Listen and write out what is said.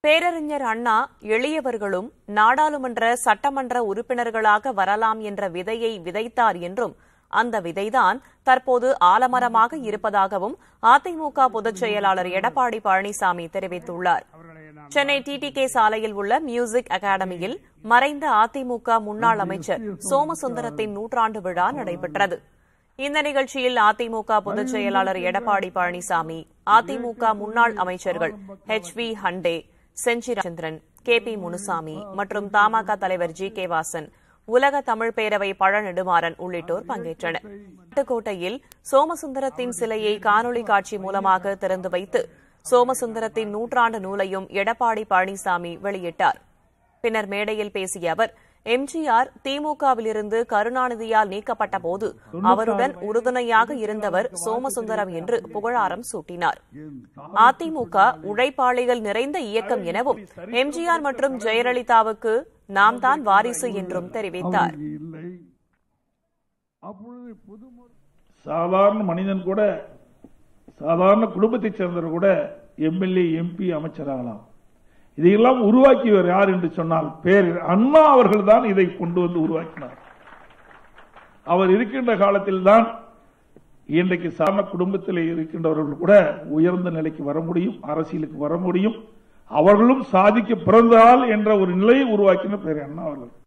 பேரறிஞர் அண்ணா எளியவர்களும் நாடாளுமன்ற சட்டமன்ற உறுப்பினர்களாக வரலாம் என்ற விதையை விதைத்தார் என்றும் அந்த விதைதான் தற்போது ஆலமரமாக இருப்பதாகவும் அதிமுக பொதுச் செயலாளர் எடப்பாடி பழனிசாமி தெரிவித்துள்ளார் சென்னை டிடிகே சாலையில் உள்ள மியூசிக் அகாடமியில் மறைந்த அதிமுக முன்னாள் அமைச்சர் சோமசுந்தரத்தின் நூற்றாண்டு விழா நடைபெற்றது இந்த நிகழ்ச்சியில் அதிமுக பொதுச் செயலாளர் எடப்பாடி பழனிசாமி அதிமுக முன்னாள் அமைச்சர்கள் H V Hande Senji Rajendran K P Munusamy மற்றும் தமாக தலைவர் ஜி கே வாசன் உலக தமிழ் பேரவை பழநெடுமாறன் உள்ளிட்டோர் பங்கேற்றனர் பட்டுக்கோட்டையில் சோமசுந்தரத்தின் சிலையை காணொலி காட்சி மூலமாக திறந்து வைத்து சோமசுந்தரத்தின் நூற்றாண்டு நூலையும் எடப்பாடி பழனிசாமி வெளியிட்டார் பின்னர் மேடையில் பேசிய அவர் எம்ஜிஆர் திமுகவிலிருந்து கருணாநிதியால் நீக்கப்பட்ட போது அவருடன் உறுதுணையாக இருந்தவர் சோமசுந்தரம் என்று புகழாரம் சூட்டினார் அதிமுக உழைப்பாளிகள் நிறைந்த இயக்கம் எனவும் எம்ஜிஆர் மற்றும் ஜெயலலிதாவுக்கு நாம் தான் வாரிசு என்றும் தெரிவித்தார் அவருக்கு இல்லை அப்பொழுது பொதும சாதாரண மனிதன் கூட சாதாரண குடும்பத்தைச் சேர்ந்தவர் கூட எம்எல்ஏ எம்பி அமைச்சராகலாம் இதையெல்லாம் உருவாக்கியவர் யார் என்று சொன்னால் பேர் அண்ணா அவர்கள் தான் இதை கொண்டு வந்து உருவாக்கினார் அவர் இருக்கின்ற காலத்தில் தான் இன்றைக்கு சாதாரண குடும்பத்தில் இருக்கின்றவர்கள் கூட உயர்ந்த நிலைக்கு வர முடியும் அரசியலுக்கு வர முடியும் அவர்களும் சாதிக்க பிறந்தால் என்ற ஒரு நிலையை உருவாக்கின பேர் அண்ணா அவர்கள்